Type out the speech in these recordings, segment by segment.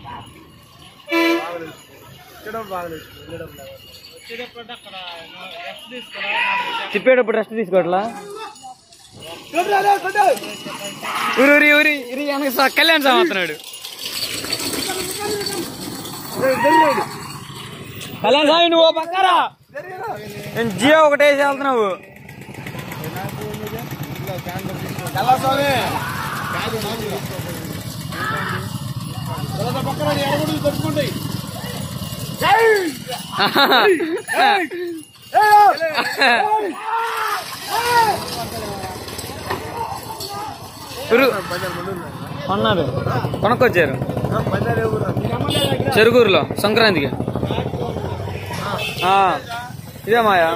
తిప్పేటప్పుడు rest తీసుకోవట్లా ఊరి ఊరి ఊరి ఊరి వెనక స- కళ్యాణ్ స్వామి వస్తున్నాడు కళ్యాణ్ స్వామి నువ్వు ఓ పక్కరా నేను జియో ఒకటే వెళ్తున్నావు ఊరు కొన్నారు కొనుక్కొచ్చారు చెరుకూరులో సంక్రాంతికి ఆ, ఇదే మాయా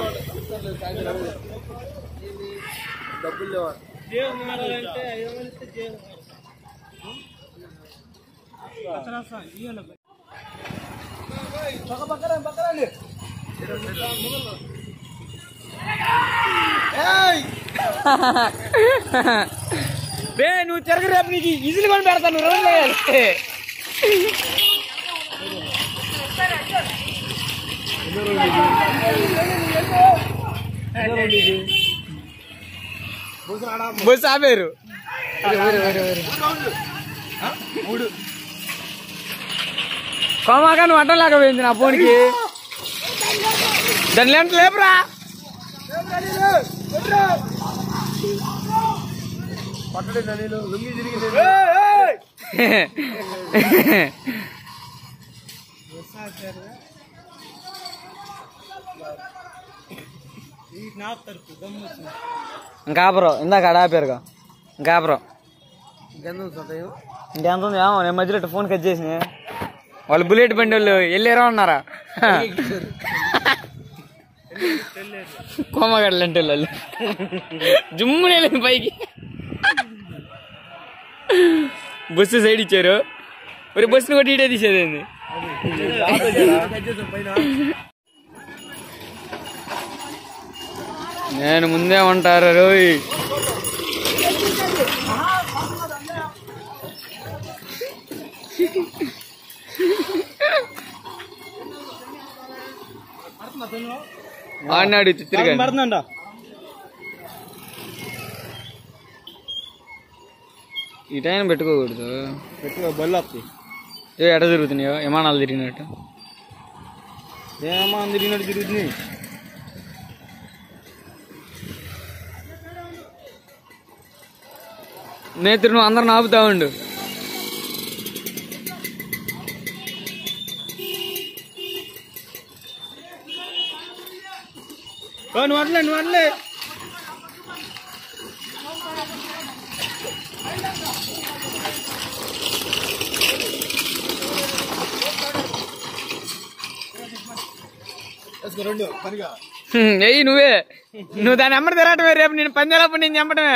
బే నువ్వు తిరగ రేపు నీకు ఈజీలు కొని పెడతాను నువ్వు రోజులు వేయాలి బస్సు ఆపేరు కోమాక నువ్వు అడ్డం లాగా పోయింది నా ఫోన్కి దాని లెంట లేపురా ఇంకా ఆపరు ఇందాక ఆడ ఆపారుగా ఇంకా ఆపరు ఇంకెంత ఉంది ఏమో నేను మధ్యలో ఫోన్ కట్ చేసిన వాళ్ళు బుల్లెట్ బండి వాళ్ళు వెళ్ళారా ఉన్నారా కోమగడ్డలు అంటే వాళ్ళు జుమ్మునే వెళ్ళింది పైకి బస్సు సైడ్ ఇచ్చారు మరి బస్సును కొట్టి ఇటే తీసేదేంది నేను ముందే ఉంటారు రోయ్ ఆడినాడు తిరిగి ఈ టైం పెట్టుకోకూడదు బళ్ళు వస్తాయి ఏ ఎట తిరుగుతున్నాయో విమానాలు తిరిగినట్టు ఏమో తిరిగినట్టు తిరుగుతుంది నేత్రి నువ్వు అందరిని ఆపుతా ఉండు నువ్వు అట్లే నువ్వు అట్లే రెండు పనిగా హ్మ్, ఎయ్యి నువ్వే నువ్వు దాన్ని ఎమ్మడి తిరగటమే రేపు నేను పందేలప్పుడు నేను చంపటమే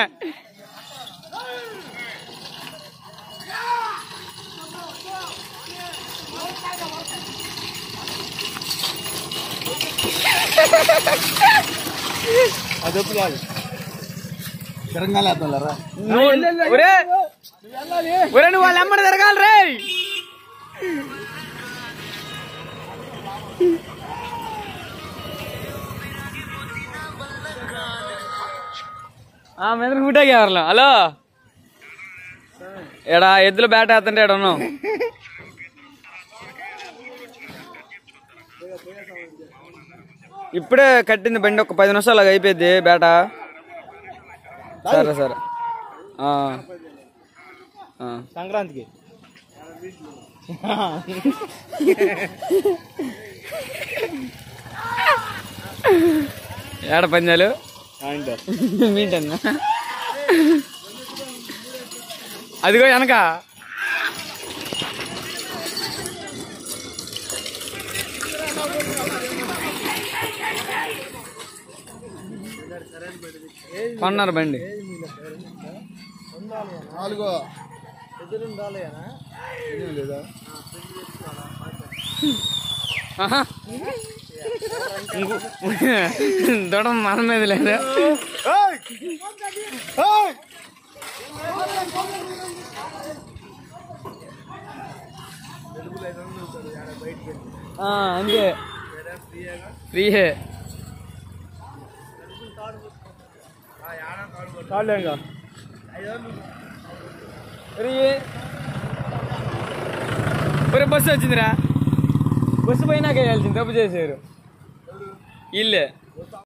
అది ఒప్పు కాదు తెలంగాణ వేద్దాంలరా నువ్వు ఒరే ఒరే నువ్వు వాళ్ళ ఎమ్మడి తిరగాలి రే ఆ మీద ఫుటాకి ఎవరు హలో ఎడా ఎద్దులు బ్యాట్ వేస్తుంటే ఎడ ఉన్నావు ఇప్పుడే కట్టింది బండి ఒక పది నిమిషాలు అలాగ అయిపోయింది బేట సరే సరే ఆ. ఆ. సంక్రాంతికి ఏడ పందాలు ఆయనతో మీటన్నా అదిగో వెనక కొన్నారు బండి నాలుగో లేదా ఆహా. ఇంకో- దొడ మన మీద లేదు ఆ, అంతే ఫ్రీయే కాలేంగా ఫ్రీ ఒరే బస్సు వచ్చిందిరా బస్సు పైన వేయాల్సింది తప్పు చేశారు ఇల్లే